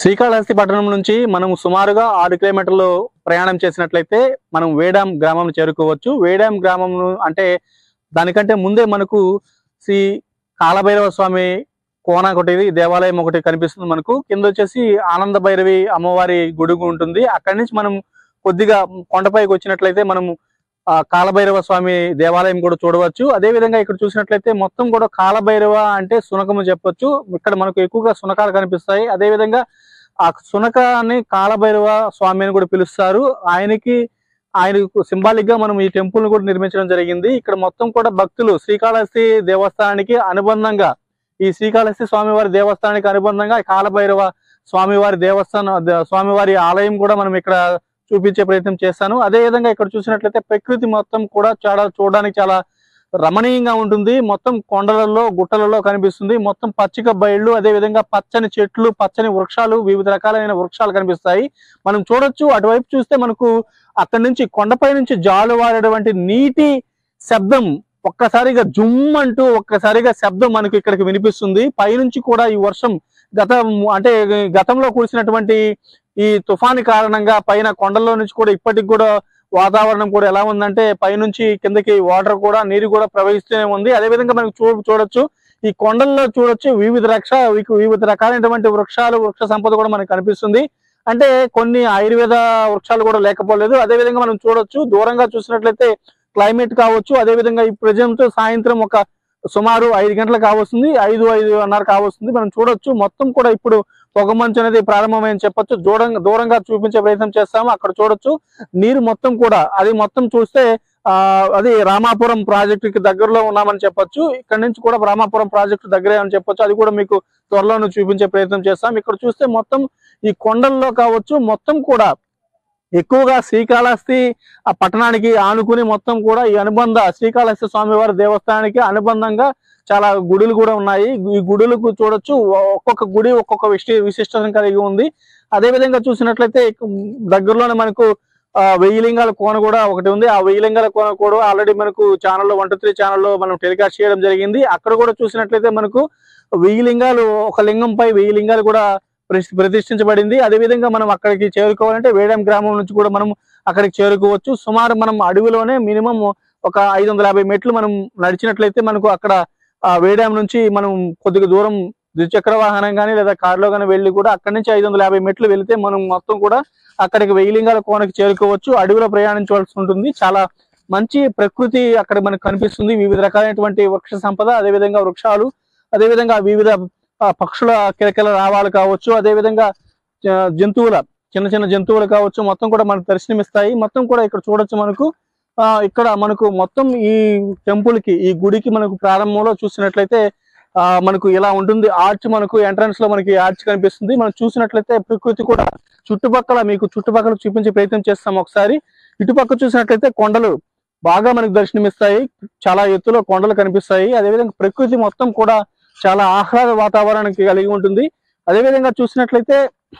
శ్రీకాళహస్తి పట్టణం నుంచి మనం సుమారుగా ఆరు కిలోమీటర్లు ప్రయాణం చేసినట్లయితే మనం వేడాం గ్రామం చేరుకోవచ్చు వేడాం గ్రామం అంటే దానికంటే ముందే మనకు శ్రీ కాలభైరవ స్వామి కోన ఒకటి దేవాలయం ఒకటి కనిపిస్తుంది మనకు కింద వచ్చేసి ఆనంద భైరవి అమ్మవారి గుడి ఉంటుంది అక్కడి నుంచి మనం కొద్దిగా కొండపైకి వచ్చినట్లయితే మనం ఆ కాలభైరవ స్వామి దేవాలయం కూడా చూడవచ్చు అదే విధంగా ఇక్కడ చూసినట్లయితే మొత్తం కూడా కాలభైరవ అంటే సునకము చెప్పొచ్చు ఇక్కడ మనకు ఎక్కువగా సునకాలు కనిపిస్తాయి అదే విధంగా ఆ సునకాన్ని కాలభైరవ స్వామి అని కూడా పిలుస్తారు ఆయనకి ఆయనకు సింబాలిక్ గా మనం ఈ టెంపుల్ కూడా నిర్మించడం జరిగింది ఇక్కడ మొత్తం కూడా భక్తులు శ్రీకాళహస్తి దేవస్థానానికి అనుబంధంగా ఈ శ్రీకాళహస్తి స్వామివారి దేవస్థానానికి అనుబంధంగా కాలభైరవ స్వామివారి దేవస్థానం ద- స్వామివారి ఆలయం కూడా మనం ఇక్కడ చూపించే ప్రయత్నం చేస్తాను అదే విధంగా ఇక్కడ చూసినట్లయితే ప్రకృతి మొత్తం కూడా చాలా చూడడానికి చాలా రమణీయంగా ఉంటుంది మొత్తం కొండలలో గుట్టలలో కనిపిస్తుంది మొత్తం పచ్చిక బయళ్ళు అదే విధంగా పచ్చని చెట్లు పచ్చని వృక్షాలు వివిధ రకాలైన వృక్షాలు కనిపిస్తాయి మనం చూడొచ్చు అటువైపు చూస్తే మనకు అక్కడి నుంచి కొండపై నుంచి జాలువారేటువంటి నీటి శబ్దం ఒక్కసారిగా జుమ్ అంటూ ఒక్కసారిగా శబ్దం మనకు ఇక్కడికి వినిపిస్తుంది పైనుంచి కూడా ఈ వర్షం గతం అంటే గతంలో కురిసినటువంటి ఈ తుఫాను కారణంగా పైన కొండల్లో నుంచి కూడా ఇప్పటికి కూడా వాతావరణం కూడా ఎలా ఉందంటే పైనుంచి కిందకి వాటర్ కూడా నీరు కూడా ప్రవహిస్తూనే ఉంది అదే విధంగా మనకు చూ చూడొచ్చు ఈ కొండల్లో చూడొచ్చు వివిధ రక్ష వివిధ రకాలైనటువంటి వృక్షాలు వృక్ష సంపద కూడా మనకు కనిపిస్తుంది అంటే కొన్ని ఆయుర్వేద వృక్షాలు కూడా లేకపోలేదు అదే విధంగా మనం చూడొచ్చు దూరంగా చూసినట్లయితే క్లైమేట్ కావచ్చు అదే విధంగా ఈ ప్రజెంట్ సాయంత్రం ఒక సుమారు ఐదు గంటలు కావస్తుంది ఐదు ఐదున్నర కావస్తుంది మనం చూడొచ్చు మొత్తం కూడా ఇప్పుడు పొగమంచు అనేది ప్రారంభమైంది చెప్పొచ్చు దూరంగా దూరంగా చూపించే ప్రయత్నం చేస్తాము అక్కడ చూడొచ్చు నీరు మొత్తం కూడా అది మొత్తం చూస్తే ఆ అది రామాపురం ప్రాజెక్టు కి దగ్గరలో ఉన్నామని చెప్పొచ్చు ఇక్కడ నుంచి కూడా రామాపురం ప్రాజెక్టు దగ్గరే అని చెప్పొచ్చు అది కూడా మీకు త్వరలోనే చూపించే ప్రయత్నం చేస్తాం ఇక్కడ చూస్తే మొత్తం ఈ కొండల్లో కావచ్చు మొత్తం కూడా ఎక్కువగా శ్రీకాళహస్తి ఆ పట్టణానికి ఆనుకుని మొత్తం కూడా ఈ అనుబంధ శ్రీకాళహస్తి స్వామివారి దేవస్థానానికి అనుబంధంగా చాలా గుడులు కూడా ఉన్నాయి ఈ గుడులకు చూడొచ్చు ఒక్కొక్క గుడి ఒక్కొక్క విశి విశిష్టతను కలిగి ఉంది అదే విధంగా చూసినట్లయితే ఇక దగ్గరలోనే మనకు ఆ, వెయ్యి లింగాల కోన కూడా ఒకటి ఉంది ఆ వెయ్యి లింగాల కోన కూడా ఆల్రెడీ మనకు ఛానల్లో వన్ టూ త్రీ ఛానల్లో మనం టెలికాస్ట్ చేయడం జరిగింది అక్కడ కూడా చూసినట్లయితే మనకు వెయ్యి లింగాలు ఒక లింగంపై వెయ్యి లింగాలు కూడా ప్రతి- ప్రతిష్ఠించబడింది అదే విధంగా మనం అక్కడికి చేరుకోవాలంటే వేడం గ్రామం నుంచి కూడా మనం అక్కడికి చేరుకోవచ్చు సుమారు మనం అడవిలోనే మినిమం ఒక ఐదు వందల యాభై మెట్లు మనం నడిచినట్లయితే మనకు అక్కడ ఆ వేడాం నుంచి మనం కొద్దిగా దూరం ద్విచక్ర వాహనం కానీ లేదా కారులో కానీ వెళ్ళి కూడా అక్కడి నుంచి ఐదు వందల యాభై మెట్లు వెళితే మనం మొత్తం కూడా అక్కడికి వెయ్యిలింగాల కోనకి చేరుకోవచ్చు అడవిలో ప్రయాణించవలసి ఉంటుంది చాలా మంచి ప్రకృతి అక్కడ మనకు కనిపిస్తుంది వివిధ రకాలైనటువంటి వృక్ష సంపద అదే విధంగా వృక్షాలు అదే విధంగా వివిధ ఆ, పక్షుల కిలకిల రావాలు కావచ్చు అదే విధంగా ఆ, జంతువుల చిన్న చిన్న జంతువులు కావచ్చు మొత్తం కూడా మనకు దర్శనమిస్తాయి మొత్తం కూడా ఇక్కడ చూడొచ్చు మనకు ఆ ఇక్కడ మనకు మొత్తం ఈ టెంపుల్ కి ఈ గుడికి మనకు ప్రారంభంలో చూసినట్లయితే ఆ మనకు ఇలా ఉంటుంది ఆర్చ్ మనకు ఎంట్రన్స్ లో మనకి ఆర్చ్ కనిపిస్తుంది మనం చూసినట్లయితే ప్రకృతి కూడా చుట్టుపక్కల మీకు చుట్టుపక్కల చూపించే ప్రయత్నం చేస్తాం ఒకసారి ఇటుపక్క చూసినట్లయితే కొండలు బాగా మనకు దర్శనమిస్తాయి చాలా ఎత్తులో కొండలు కనిపిస్తాయి అదేవిధంగా ప్రకృతి మొత్తం కూడా చాలా ఆహ్లాద వాతావరణానికి కలిగి ఉంటుంది అదేవిధంగా చూసినట్లయితే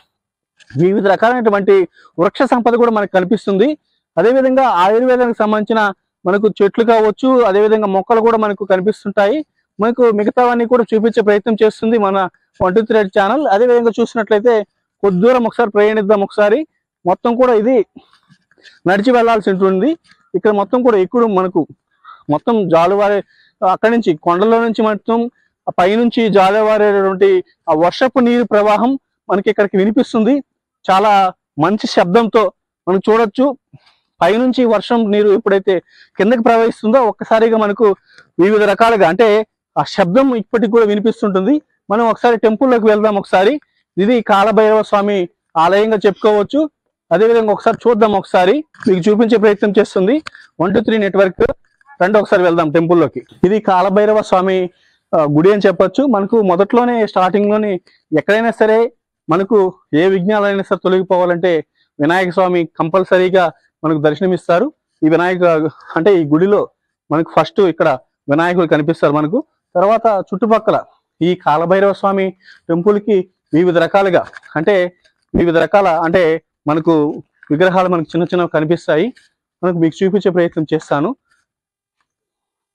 వివిధ రకాలైనటువంటి వృక్ష సంపద కూడా మనకు కనిపిస్తుంది అదేవిధంగా ఆయుర్వేదానికి సంబంధించిన మనకు చెట్లు కావచ్చు అదేవిధంగా మొక్కలు కూడా మనకు కనిపిస్తుంటాయి మనకు మిగతావన్నీ కూడా చూపించే ప్రయత్నం చేస్తుంది మన వన్ టూ త్రీ ఛానల్ అదేవిధంగా చూసినట్లయితే కొద్ది దూరం ఒకసారి ప్రయాణిద్దాం ఒకసారి మొత్తం కూడా ఇది నడిచి వెళ్లాల్సి ఉంటుంది ఇక్కడ మొత్తం కూడా ఎక్కువ మనకు మొత్తం జాలువారే అక్కడి నుంచి కొండల నుంచి మొత్తం ఆ పైనుంచి జాలువారేటువంటి ఆ వర్షపు నీరు ప్రవాహం మనకి ఇక్కడికి వినిపిస్తుంది చాలా మంచి శబ్దంతో మనం చూడొచ్చు పైనుంచి వర్షం నీరు ఎప్పుడైతే కిందకి ప్రవహిస్తుందో ఒక్కసారిగా మనకు వివిధ రకాలుగా అంటే ఆ శబ్దం ఇప్పటికి కూడా వినిపిస్తుంటుంది మనం ఒకసారి టెంపుల్లోకి వెళ్దాం ఒకసారి ఇది కాలభైరవ స్వామి ఆలయంగా చెప్పుకోవచ్చు అదేవిధంగా ఒకసారి చూద్దాం ఒకసారి మీకు చూపించే ప్రయత్నం చేస్తుంది వన్ టూ త్రీ నెట్వర్క్ రండి ఒకసారి వెళ్దాం టెంపుల్లోకి ఇది కాలభైరవ స్వామి ఆ, గుడి అని చెప్పొచ్చు మనకు మొదట్లోనే స్టార్టింగ్ లోనే ఎక్కడైనా సరే మనకు ఏ విఘ్నాలైనా సరే తొలగిపోవాలంటే వినాయక స్వామి కంపల్సరీగా మనకు దర్శనమిస్తారు ఈ వినాయక అంటే ఈ గుడిలో మనకు ఫస్ట్ ఇక్కడ వినాయకుడు కనిపిస్తారు మనకు తర్వాత చుట్టుపక్కల ఈ కాలభైరవ స్వామి టెంపుల్ కి వివిధ రకాలుగా అంటే వివిధ రకాల అంటే మనకు విగ్రహాలు మనకు చిన్న చిన్నవి కనిపిస్తాయి మనకు మీకు చూపించే ప్రయత్నం చేస్తాను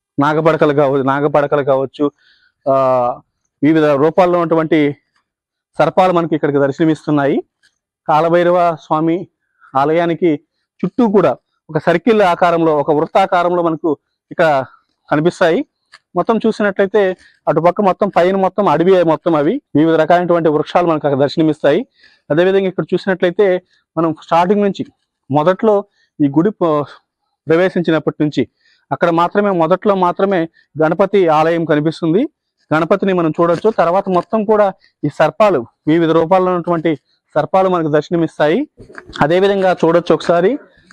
నాగపడకలు కావచ్చు నాగపడకలు కావచ్చు ఆ వివిధ రూపాల్లో ఉన్నటువంటి సర్పాలు మనకి ఇక్కడికి దర్శనమిస్తున్నాయి కాలభైరవ స్వామి ఆలయానికి చుట్టూ కూడా ఒక సర్కిల్ ఆకారంలో ఒక వృత్తాకారంలో మనకు ఇక్కడ కనిపిస్తాయి మొత్తం చూసినట్లయితే అటుపక్క మొత్తం పైన మొత్తం అడవి మొత్తం అవి వివిధ రకాలైనటువంటి వృక్షాలు మనకు అక్కడ దర్శనమిస్తాయి అదేవిధంగా ఇక్కడ చూసినట్లయితే మనం స్టార్టింగ్ నుంచి మొదట్లో ఈ గుడి ప- ప్రవేశించినప్పటి నుంచి అక్కడ మాత్రమే మొదట్లో మాత్రమే గణపతి ఆలయం కనిపిస్తుంది గణపతిని మనం చూడొచ్చు తర్వాత మొత్తం కూడా ఈ సర్పాలు వివిధ రూపాల్లో ఉన్నటువంటి సర్పాలు మనకు దర్శనమిస్తాయి అదేవిధంగా చూడొచ్చు ఒకసారి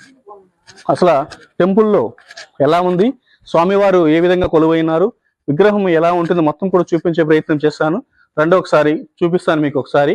అసలు టెంపుల్లో ఎలా ఉంది స్వామివారు ఏ విధంగా కొలువైనారు విగ్రహం ఎలా ఉంటుంది మొత్తం కూడా చూపించే ప్రయత్నం చేస్తాను రెండో ఒకసారి చూపిస్తాను మీకు ఒకసారి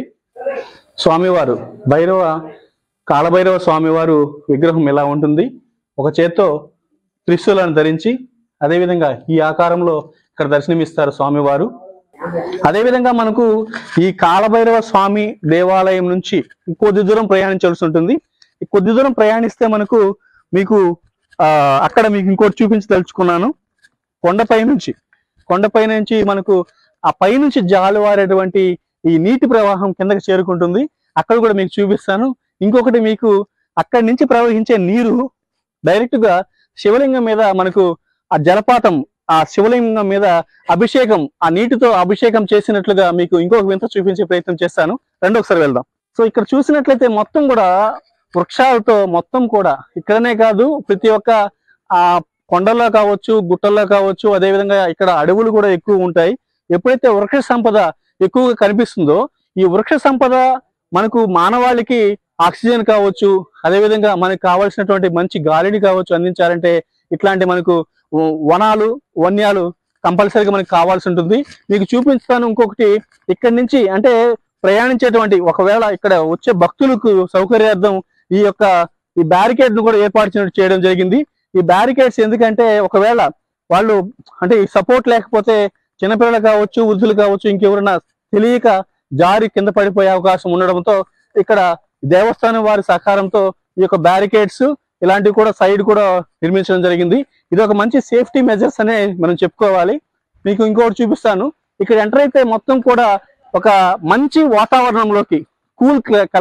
స్వామివారు భైరవ కాలభైరవ స్వామివారు విగ్రహం ఎలా ఉంటుంది ఒక చేత్తో త్రిశూలను ధరించి అదేవిధంగా ఈ ఆకారంలో ఇక్కడ దర్శనమిస్తారు స్వామివారు అదేవిధంగా మనకు ఈ కాలభైరవ స్వామి దేవాలయం నుంచి కొద్ది దూరం ప్రయాణించాల్సి ఉంటుంది ఈ కొద్ది దూరం ప్రయాణిస్తే మనకు మీకు ఆ అక్కడ మీకు ఇంకోటి చూపించదలుచుకున్నాను కొండపై నుంచి కొండపై నుంచి మనకు ఆ పై నుంచి జాలువారేటువంటి ఈ నీటి ప్రవాహం కిందకి చేరుకుంటుంది అక్కడ కూడా మీకు చూపిస్తాను ఇంకొకటి మీకు అక్కడి నుంచి ప్రవహించే నీరు డైరెక్ట్ గా శివలింగం మీద మనకు ఆ జలపాతం ఆ శివలింగం మీద అభిషేకం ఆ నీటితో అభిషేకం చేసినట్లుగా మీకు ఇంకొక వింత చూపించే ప్రయత్నం చేస్తాను రెండోసారి వెళ్దాం సో ఇక్కడ చూసినట్లయితే మొత్తం కూడా వృక్షాలతో మొత్తం కూడా ఇక్కడనే కాదు ప్రతి ఒక్క ఆ కొండల్లో కావచ్చు గుట్టల్లో కావచ్చు అదేవిధంగా ఇక్కడ అడవులు కూడా ఎక్కువ ఉంటాయి ఎప్పుడైతే వృక్ష సంపద ఎక్కువగా కనిపిస్తుందో ఈ వృక్ష సంపద మనకు మానవాళికి ఆక్సిజన్ కావచ్చు అదేవిధంగా మనకు కావాల్సినటువంటి మంచి గాలిని కావచ్చు అందించాలంటే ఇట్లాంటి మనకు వ- వనాలు వన్యాలు కంపల్సరీగా మనకు కావాల్సి ఉంటుంది మీకు చూపిస్తాను ఇంకొకటి ఇక్కడి నుంచి అంటే ప్రయాణించేటువంటి ఒకవేళ ఇక్కడ వచ్చే భక్తులకు సౌకర్యార్థం ఈ యొక్క ఈ బ్యారికేడ్ ను కూడా ఏర్పాటు చేయడం- చేయడం జరిగింది ఈ బ్యారికేడ్స్ ఎందుకంటే ఒకవేళ వాళ్ళు అంటే ఈ సపోర్ట్ లేకపోతే చిన్నపిల్లలు కావచ్చు వృద్ధులు కావచ్చు ఇంకెవరైనా తెలియక జారి కింద పడిపోయే అవకాశం ఉండడంతో ఇక్కడ దేవస్థానం వారి సహకారంతో ఈ యొక్క బ్యారికేడ్స్ ఇలాంటివి కూడా సైడ్ కూడా నిర్మించడం జరిగింది ఇది ఒక మంచి సేఫ్టీ మెజర్స్ అనే మనం చెప్పుకోవాలి మీకు ఇంకోటి చూపిస్తాను ఇక్కడ ఎంటర్ అయితే మొత్తం కూడా ఒక మంచి వాతావరణంలోకి కూల్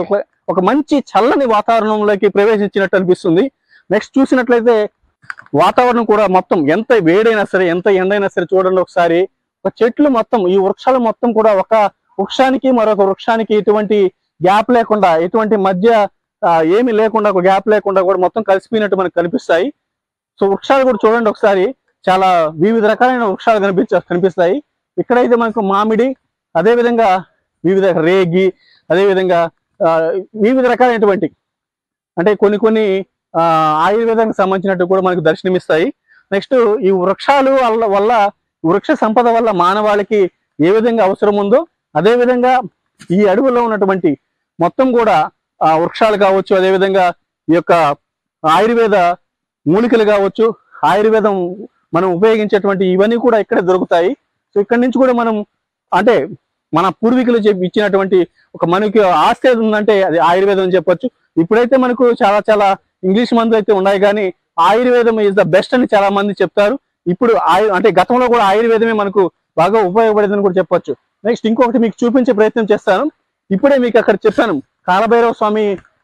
ఒక మంచి చల్లని వాతావరణంలోకి ప్రవేశించినట్టు అనిపిస్తుంది నెక్స్ట్ చూసినట్లయితే వాతావరణం కూడా మొత్తం ఎంత వేడైనా సరే ఎంత ఎండైనా సరే చూడండి ఒకసారి ఒక చెట్లు మొత్తం ఈ వృక్షాలు మొత్తం కూడా ఒక వృక్షానికి మరొక వృక్షానికి ఎటువంటి గ్యాప్ లేకుండా ఎటువంటి మధ్య ఆ, ఏమీ లేకుండా ఒక గ్యాప్ లేకుండా కూడా మొత్తం కలిసిపోయినట్టు మనకు కనిపిస్తాయి సో వృక్షాలు కూడా చూడండి ఒకసారి చాలా వివిధ రకాలైన వృక్షాలు కనిపించ కనిపిస్తాయి ఇక్కడైతే మనకు మామిడి అదే విధంగా వివిధ రేగి అదే విధంగా ఆ, వివిధ రకాలైనటువంటి అంటే కొన్ని కొన్ని ఆ, ఆయుర్వేదానికి సంబంధించినట్టు కూడా మనకు దర్శనమిస్తాయి నెక్స్ట్ ఈ వృక్షాలు వల్ల వల్ల వృక్ష సంపద వల్ల మానవాళికి ఏ విధంగా అవసరం ఉందో అదే విధంగా ఈ అడవుల్లో ఉన్నటువంటి మొత్తం కూడా ఆ వృక్షాలు కావచ్చు అదే విధంగా ఈ యొక్క ఆయుర్వేద మూలికలు కావచ్చు ఆయుర్వేదం మనం ఉపయోగించేటువంటి ఇవన్నీ కూడా ఇక్కడే దొరుకుతాయి సో ఇక్కడి నుంచి కూడా మనం అంటే మన పూర్వీకులు చెప్పి ఇచ్చినటువంటి ఒక మనకి ఆస్తి ఏది ఉందంటే అది ఆయుర్వేదం అని చెప్పొచ్చు ఇప్పుడైతే మనకు చాలా చాలా ఇంగ్లీష్ మందులు అయితే ఉన్నాయి కానీ ఆయుర్వేదం ఇస్ ద బెస్ట్ అని చాలా మంది చెప్తారు ఇప్పుడు ఆయు అంటే గతంలో కూడా ఆయుర్వేదమే మనకు బాగా ఉపయోగపడేదని కూడా చెప్పొచ్చు నెక్స్ట్ ఇంకొకటి మీకు చూపించే ప్రయత్నం చేస్తాను ఇప్పుడే మీకు అక్కడ చెప్పాను కాలభైరవ స్వామి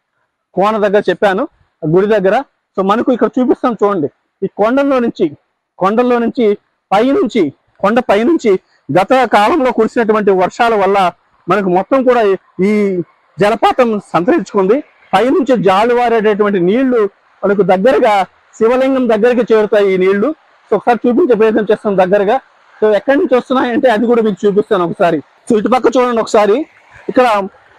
కోన దగ్గర చెప్పాను ఆ గుడి దగ్గర సో మనకు ఇక్కడ చూపిస్తాం చూడండి ఈ కొండల్లో నుంచి కొండల్లో నుంచి పై నుంచి కొండ పై నుంచి గత కాలంలో కురిసినటువంటి వర్షాల వల్ల మనకు మొత్తం కూడా ఈ జలపాతం సంతరించుకుంది పై నుంచి జాలువారేటటువంటి నీళ్లు మనకు దగ్గరగా శివలింగం దగ్గరికి చేరుతాయి ఈ నీళ్లు సో ఒకసారి చూపించే ప్రయత్నం చేస్తాం దగ్గరగా సో ఎక్కడి నుంచి వస్తున్నాయంటే అది కూడా మీకు చూపిస్తాను ఒకసారి సో ఇటుపక్క చూడండి ఒకసారి ఇక్కడ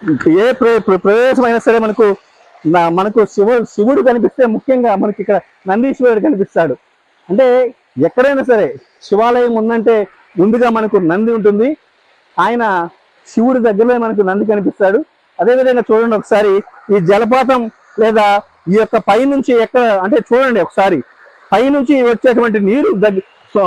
ఏ ప్ర- ప్ర- ప్రదేశం అయినా సరే మనకు నా- మనకు శివ శివుడు కనిపిస్తే ముఖ్యంగా మనకి ఇక్కడ నందీశ్వరుడు కనిపిస్తాడు అంటే ఎక్కడైనా సరే శివాలయం ఉందంటే ముందుగా మనకు నంది ఉంటుంది ఆయన శివుడి దగ్గరలో మనకు నంది కనిపిస్తాడు అదేవిధంగా చూడండి ఒకసారి ఈ జలపాతం లేదా ఈ యొక్క పై నుంచి ఎక్కడ అంటే చూడండి ఒకసారి పై నుంచి వచ్చేటువంటి నీరు దగ్గర సో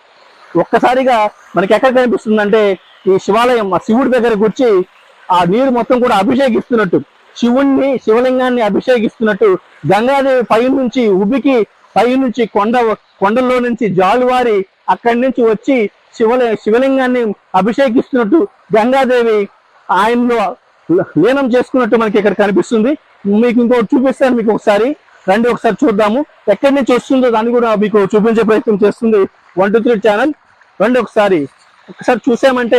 ఒక్కసారిగా మనకి ఎక్కడ కనిపిస్తుందంటే ఈ శివాలయం ఆ శివుడి దగ్గరకు వచ్చి ఆ నీరు మొత్తం కూడా అభిషేకిస్తున్నట్టు శివుణ్ణి శివలింగాన్ని అభిషేకిస్తున్నట్టు గంగాదేవి పై నుంచి ఉబికి పై నుంచి కొండ కొండల్లో నుంచి జాలువారి అక్కడి నుంచి వచ్చి శివలి శివలింగాన్ని అభిషేకిస్తున్నట్టు గంగాదేవి ఆయనలో లీనం చేసుకున్నట్టు మనకి ఇక్కడ కనిపిస్తుంది మీకు ఇంకోటి చూపిస్తాను మీకు ఒకసారి రండి ఒకసారి చూద్దాము ఎక్కడి నుంచి వస్తుందో దాన్ని కూడా మీకు చూపించే ప్రయత్నం చేస్తుంది వన్ టూ త్రీ ఛానల్ రండి ఒకసారి ఒకసారి చూసామంటే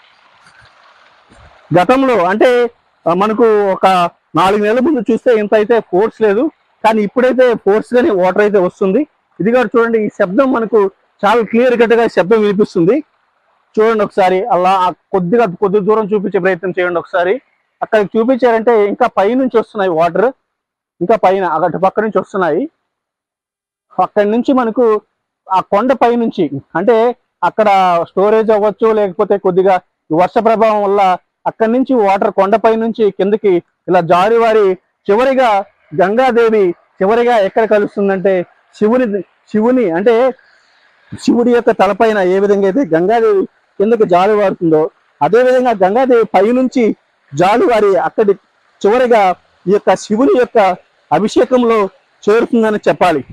గతంలో అంటే ఆ, మనకు ఒక నాలుగు నెలల ముందు చూస్తే ఇంత అయితే ఫోర్స్ లేదు కానీ ఇప్పుడైతే ఫోర్స్ గానే వాటర్ అయితే వస్తుంది ఇది కూడా చూడండి ఈ శబ్దం మనకు చాలా క్లియర్ కట్ గా శబ్దం వినిపిస్తుంది చూడండి ఒకసారి అలా ఆ కొద్దిగా కొద్ది దూరం చూపించే ప్రయత్నం చేయండి ఒకసారి అక్కడ చూపించారంటే ఇంకా పై నుంచి వస్తున్నాయి వాటర్ ఇంకా పైన అటు పక్క నుంచి వస్తున్నాయి అక్కడి నుంచి మనకు ఆ కొండ పై నుంచి అంటే అక్కడ స్టోరేజ్ అవ్వచ్చు లేకపోతే కొద్దిగా ఈ వర్ష ప్రభావం వల్ల అక్కడి నుంచి వాటర్ కొండపై నుంచి కిందకి ఇలా జారివారి చివరిగా గంగాదేవి చివరిగా ఎక్కడ కలుస్తుందంటే శివుని శివుని అంటే శివుడి యొక్క తలపైన ఏ విధంగా అయితే గంగాదేవి కిందకు జారివారుతుందో అదే విధంగా గంగాదేవి పైనుంచి జాలువారి అక్కడి చివరిగా ఈ యొక్క శివుని యొక్క అభిషేకంలో చేరుతుందని చెప్పాలి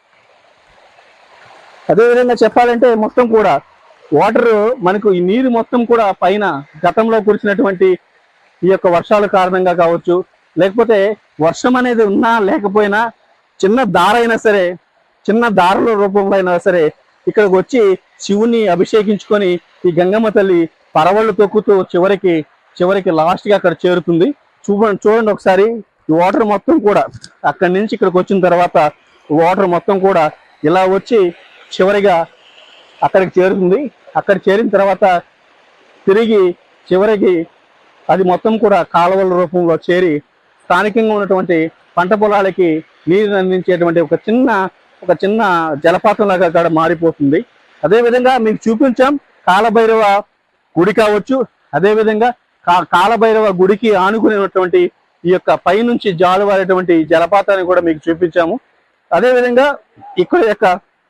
అదే విధంగా చెప్పాలంటే మొత్తం కూడా వాటర్ మనకు ఈ నీరు మొత్తం కూడా పైన గతంలో కురిసినటువంటి ఈ యొక్క వర్షాల కారణంగా కావచ్చు లేకపోతే వర్షం అనేది ఉన్నా లేకపోయినా చిన్న దార అయినా సరే చిన్న దారుల రూపంలో అయినా సరే ఇక్కడికి వచ్చి శివుని అభిషేకించుకొని ఈ గంగమ్మ తల్లి పరవళ్ళు తొక్కుతూ చివరికి చివరికి లాస్ట్ గా అక్కడ చేరుతుంది చూడండి చూడండి ఒకసారి ఈ వాటర్ మొత్తం కూడా అక్కడి నుంచి ఇక్కడికి వచ్చిన తర్వాత వాటర్ మొత్తం కూడా ఇలా వచ్చి చివరిగా అక్కడికి చేరుతుంది అక్కడ చేరిన తర్వాత తిరిగి చివరికి అది మొత్తం కూడా కాలువల రూపంలో చేరి స్థానికంగా ఉన్నటువంటి పంట పొలాలకి నీరు అందించేటువంటి ఒక చిన్న ఒక చిన్న జలపాతం లాగా అక్కడ మారిపోతుంది అదే విధంగా మీకు చూపించాం కాలభైరవ గుడి కావచ్చు అదే విధంగా కా కాలభైరవ గుడికి ఆనుకుని ఉన్నటువంటి ఈ యొక్క పైనుంచి జాలువారేటువంటి జలపాతాన్ని కూడా మీకు చూపించాము అదే విధంగా ఇక్కడ యొక్క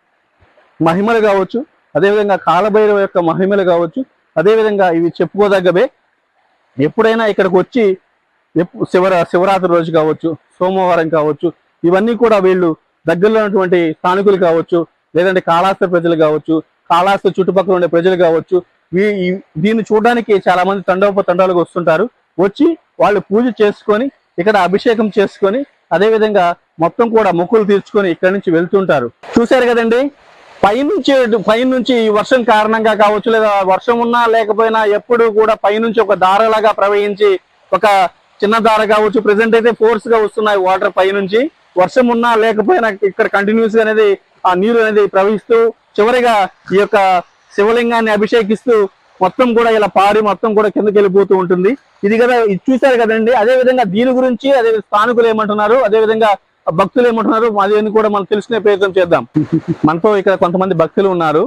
మహిమలు కావచ్చు అదేవిధంగా కాలభైరవ యొక్క మహిమలు కావచ్చు అదేవిధంగా ఇవి చెప్పుకోదగ్గవే ఎప్పుడైనా ఇక్కడికి వచ్చి ఎప్పు- శివర శివరాత్రి రోజు కావచ్చు సోమవారం కావచ్చు ఇవన్నీ కూడా వీళ్ళు దగ్గరలో ఉన్నటువంటి స్థానికులు కావచ్చు లేదంటే కాళాస్త ప్రజలు కావచ్చు కాళాస్త చుట్టుపక్కల ఉండే ప్రజలు కావచ్చు వీ- ఈ- దీన్ని చూడడానికి చాలా మంది తండోప తండాలకు వస్తుంటారు వచ్చి వాళ్ళు పూజ చేసుకొని ఇక్కడ అభిషేకం చేసుకొని అదే విధంగా మొత్తం కూడా మొక్కులు తీర్చుకొని ఇక్కడ నుంచి వెళ్తుంటారు చూశారు కదండి పైనుంచి పైనుంచి ఈ వర్షం కారణంగా కావచ్చు లేదా వర్షం ఉన్నా లేకపోయినా ఎప్పుడు కూడా పైనుంచి ఒక దారలాగా ప్రవహించి ఒక చిన్న దార కావచ్చు ప్రెసెంట్ అయితే ఫోర్స్ గా వస్తున్నాయి వాటర్ పైనుంచి వర్షం ఉన్నా లేకపోయినా ఇక్కడ కంటిన్యూస్ గా అనేది ఆ నీరు అనేది ప్రవహిస్తూ చివరిగా ఈ యొక్క శివలింగాన్ని అభిషేకిస్తూ మొత్తం కూడా ఇలా పారి మొత్తం కూడా కిందకి వెళ్ళిపోతూ ఉంటుంది ఇది కదా ఇది చూశారు కదండి అదే విధంగా దీని గురించి అదే స్థానికులు ఏమంటున్నారు అదే విధంగా భక్తులు ఏమంటున్నారు అదేని కూడా మనం తెలుసుకునే ప్రయత్నం చేద్దాం మనతో ఇక్కడ కొంతమంది భక్తులు ఉన్నారు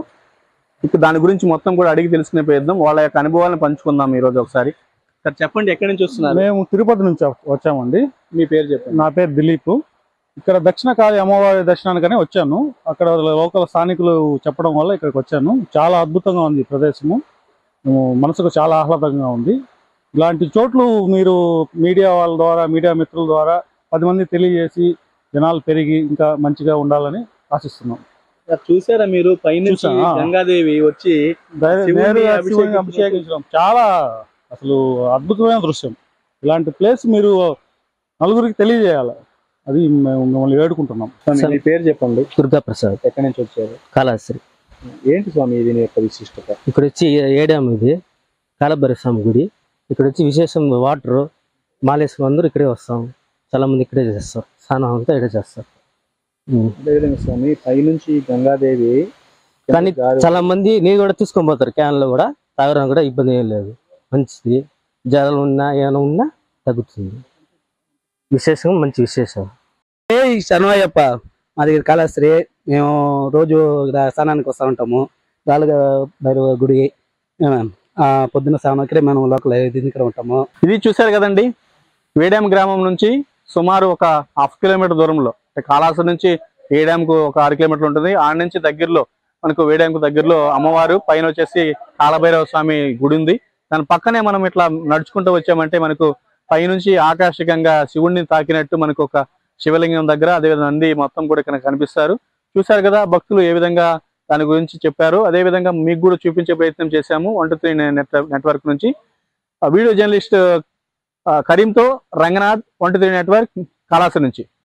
ఇక దాని గురించి మొత్తం కూడా అడిగి తెలుసుకునే ప్రయత్నం వాళ్ళ యొక్క అనుభవాలను పంచుకుందాం ఈ రోజు ఒకసారి సార్ చెప్పండి ఎక్కడి నుంచి వస్తున్నారు మేము తిరుపతి నుంచి వచ్చామండి మీ పేరు చెప్పండి నా పేరు దిలీప్ ఇక్కడ దక్షిణ కాళి అమ్మవారి దర్శనానికనే వచ్చాను అక్కడ లోకల్ స్థానికులు చెప్పడం వల్ల ఇక్కడికి వచ్చాను చాలా అద్భుతంగా ఉంది ఈ ప్రదేశము ఉమ్, మనసుకు చాలా ఆహ్లాదంగా ఉంది ఇలాంటి చోట్లు మీరు మీడియా వాళ్ళ ద్వారా మీడియా మిత్రుల ద్వారా పది మంది తెలియజేసి జనాలు పెరిగి ఇంకా మంచిగా ఉండాలని ఆశిస్తున్నాం సార్ చూసారా మీరు పైనుంచి చూసా, ఆ. గంగాదేవి వచ్చి డైరెక్ట్ శివుని నేరుగా శివుని అభిషేకించడం. అభిషేకించడం చాలా అసలు అద్భుతమైన దృశ్యం ఇలాంటి ప్లేస్ మీరు నలుగురికి తెలియజేయాలి అది మేము మిమ్మల్ని వేడుకుంటున్నాం స్వామి, మీ పేరు చెప్పండి దుర్గా ప్రసాద్ ఎక్కడి నుంచి వచ్చారు కాళహస్త్రి ఏంటి స్వామి దీని యొక్క విశిష్టత ఇక్కడ వచ్చి ఏడాం ఇది కాలభైర స్వామి గుడి ఇక్కడ వచ్చి విశేషం వాటర్ మాలేశ్వరం అందరూ ఇక్కడే వస్తాం చాలా మంది ఇక్కడే చేస్తారు స్నానం అంతా ఇక్కడే చేస్తారు ఉమ్. అదేవిధంగా స్వామి పైనుంచి గంగాదేవి కానీ జారి- చాలా మంది నీరు కూడా తీసుకొని పోతారు క్యాన్లో కూడా తాగడానికి కూడా ఇబ్బంది ఏం లేదు మంచిది జ్వరం ఉన్నా ఏమైనా ఉన్నా తగ్గుతుంది విశేషం మంచి విశేషం శరణయ్యప్ప మాది కాళహస్త్రి మేము రోజు ఇక్కడ స్నానానికి వస్తూ ఉంటాము గాలుగా భైరవ గుడి మేము, ఆ, పొద్దున్న స్నానం ఇక్కడే మనం లోకల్ దీని ఇక్కడ ఉంటాము ఇది చూశారు కదండి వేడాం గ్రామం నుంచి సుమారు ఒక హాఫ్ కిలోమీటర్ దూరంలో అంటే కాళాసు నుంచి వేడాంకు ఒక ఆరు కిలోమీటర్లు ఉంటుంది ఆడ నుంచి దగ్గరలో మనకు వేడాంకు దగ్గరలో అమ్మవారు పైన వచ్చేసి కాలభైరవ స్వామి గుడి ఉంది దాని పక్కనే మనం ఇట్లా నడుచుకుంటూ వచ్చామంటే మనకు పైనుంచి ఆకాశికంగా శివుణ్ణి తాకినట్టు మనకు ఒక శివలింగం దగ్గర అదేవిధంగా నంది మొత్తం కూడా ఇక్కడ కనిపిస్తారు చూశారు కదా భక్తులు ఏ విధంగా దాని గురించి చెప్పారు అదే విధంగా మీకు కూడా చూపించే ప్రయత్నం చేశాము వన్ టూ త్రీ నెట్వర్క్ నుంచి వీడియో జర్నలిస్ట్ ఆ, కరీంతో రంగనాథ్ వన్ త్రీ నెట్వర్క్ కళాశాల నుంచి